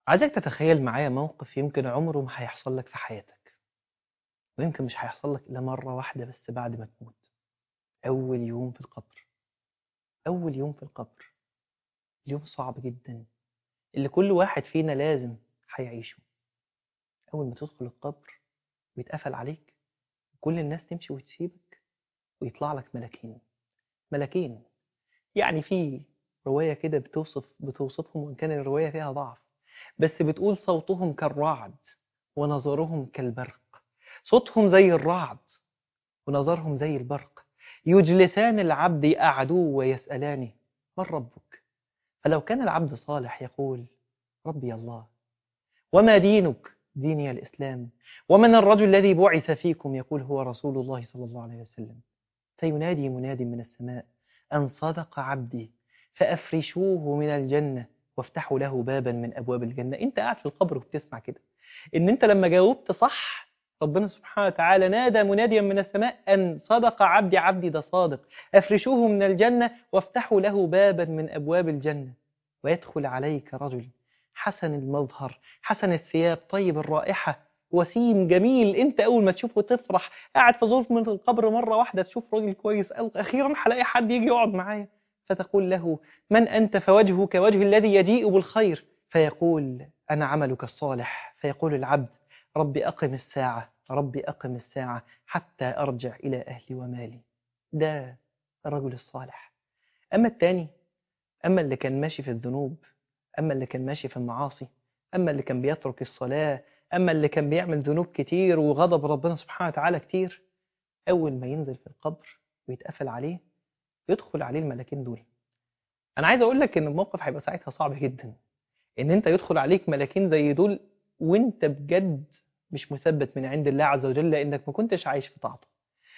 عايزك تتخيل معايا موقف يمكن عمره ما هيحصل لك في حياتك ويمكن مش هيحصل لك إلا مرة واحدة بس بعد ما تموت أول يوم في القبر أول يوم في القبر اليوم صعب جدا اللي كل واحد فينا لازم هيعيشه أول ما تدخل القبر ويتقفل عليك وكل الناس تمشي وتسيبك ويطلع لك ملكين ملكين يعني في رواية كده بتوصف بتوصفهم وإن كان الرواية فيها ضعف بس بتقول صوتهم كالرعد ونظرهم كالبرق صوتهم زي الرعد ونظرهم زي البرق يجلسان العبد يقعدوه ويسألانه من ربك فلو كان العبد صالح يقول ربي الله وما دينك ديني الإسلام ومن الرجل الذي بعث فيكم يقول هو رسول الله صلى الله عليه وسلم فينادي مناد من السماء أن صدق عبدي فأفرشوه من الجنة وافتحوا له بابا من أبواب الجنة أنت قاعد في القبر وبتسمع كده إن أنت لما جاوبت صح ربنا سبحانه وتعالى نادى مناديا من السماء أن صدق عبدي عبدي ده صادق أفرشوه من الجنة وافتحوا له بابا من أبواب الجنة ويدخل عليك رجل حسن المظهر حسن الثياب طيب الرائحة وسيم جميل انت اول ما تشوفه تفرح قاعد في ظروف من القبر مرة واحدة تشوف راجل كويس أو اخيرا هلاقي حد يجي يقعد معايا فتقول له من أنت فوجهك وجه الذي يجيء بالخير فيقول أنا عملك الصالح فيقول العبد ربي أقم الساعة ربي أقم الساعة حتى أرجع إلى أهلي ومالي ده الرجل الصالح أما التاني أما اللي كان ماشي في الذنوب أما اللي كان ماشي في المعاصي أما اللي كان بيترك الصلاة أما اللي كان بيعمل ذنوب كتير وغضب ربنا سبحانه وتعالى كتير أول ما ينزل في القبر ويتقفل عليه يدخل عليه الملكين دول أنا عايز أقول لك إن الموقف هيبقى ساعتها صعب جدا إن أنت يدخل عليك ملكين زي دول وأنت بجد مش مثبت من عند الله عز وجل لأنك ما كنتش عايش في طاعته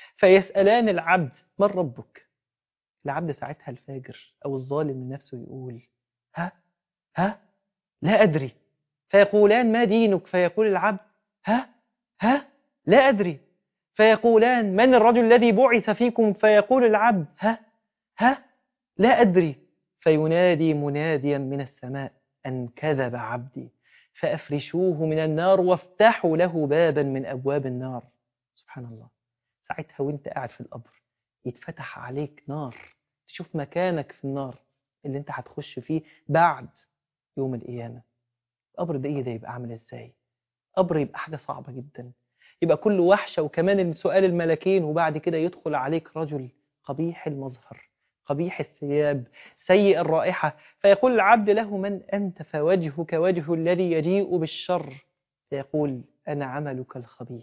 فيسألان العبد من ربك العبد ساعتها الفاجر أو الظالم من نفسه يقول ها ها لا أدري فيقولان ما دينك فيقول العبد ها ها لا أدري فيقولان من الرجل الذي بعث فيكم فيقول العبد ها ها لا أدري فينادي مناديا من السماء أن كذب عبدي فأفرشوه من النار وافتحوا له بابا من أبواب النار سبحان الله ساعتها وانت قاعد في القبر يتفتح عليك نار تشوف مكانك في النار اللي انت هتخش فيه بعد يوم القيامة القبر ده ايه ده يبقى عامل ازاي قبر يبقى حاجة صعبة جدا يبقى كل وحشة وكمان سؤال الملكين وبعد كده يدخل عليك رجل قبيح المظهر قبيح الثياب سيء الرائحة فيقول العبد له من أنت فوجهك وجه الذي يجيء بالشر فيقول أنا عملك الخبيث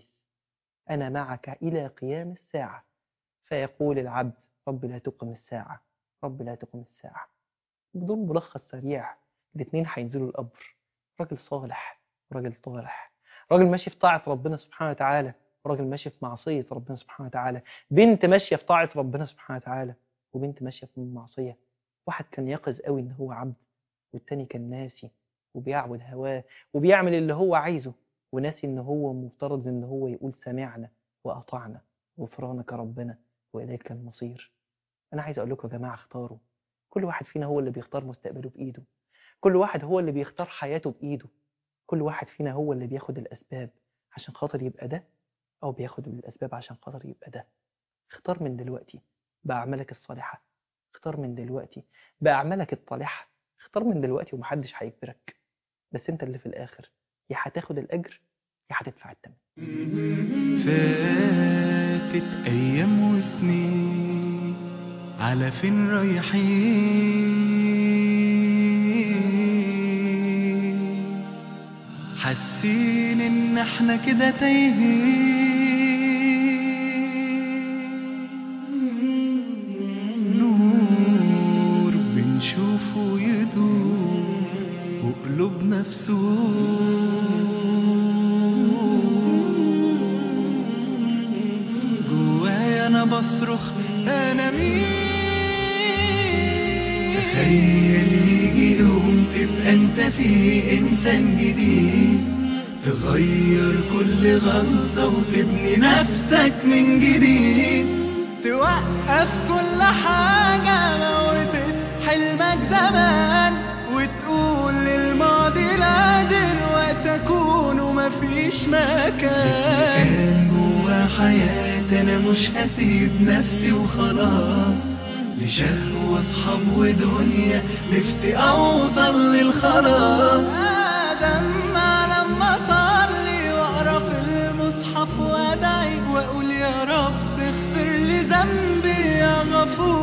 أنا معك إلى قيام الساعة فيقول العبد رب لا تقم الساعة رب لا تقم الساعة بدون ملخص سريع الاثنين هينزلوا القبر راجل صالح وراجل طالح راجل ماشي في طاعة ربنا سبحانه وتعالى وراجل ماشي في معصية ربنا سبحانه وتعالى بنت ماشية في طاعة ربنا سبحانه وتعالى وبنت ماشية في المعصية واحد كان يقظ قوي ان هو عبد والتاني كان ناسي وبيعبد هواه وبيعمل اللي هو عايزه وناسي ان هو مفترض ان هو يقول سمعنا وأطعنا غفرانك ربنا وإليك المصير أنا عايز أقول لكم يا جماعة اختاروا كل واحد فينا هو اللي بيختار مستقبله بإيده كل واحد هو اللي بيختار حياته بإيده كل واحد فينا هو اللي بياخد الأسباب عشان خاطر يبقى ده أو بياخد الأسباب عشان خاطر يبقى ده اختار من دلوقتي بأعمالك الصالحة اختار من دلوقتي بأعمالك الطالحة اختار من دلوقتي ومحدش هيجبرك بس انت اللي في الآخر يا هتاخد الأجر يا هتدفع الثمن فاتت أيام وسنين على فين رايحين حاسين إن احنا كده تايهين نور بنشوفه يدور وقلوبنا في جوايا انا بصرخ انا مين تخيل يجي يوم تبقى انت فيه انسان جديد تغير كل غلطة وتبني نفسك من جديد توقف كل حاجة موتت حلمك زمان وتقول للماضي لا دي ماليش مكان كان جوا حياتي انا مش هسيب نفسي وخلاص لشهوة اصحاب ودنيا نفسي اوصل للخلاص ادم لما اصلي واقرا في المصحف وادعي واقول يا رب اغفر لي ذنبي يا غفور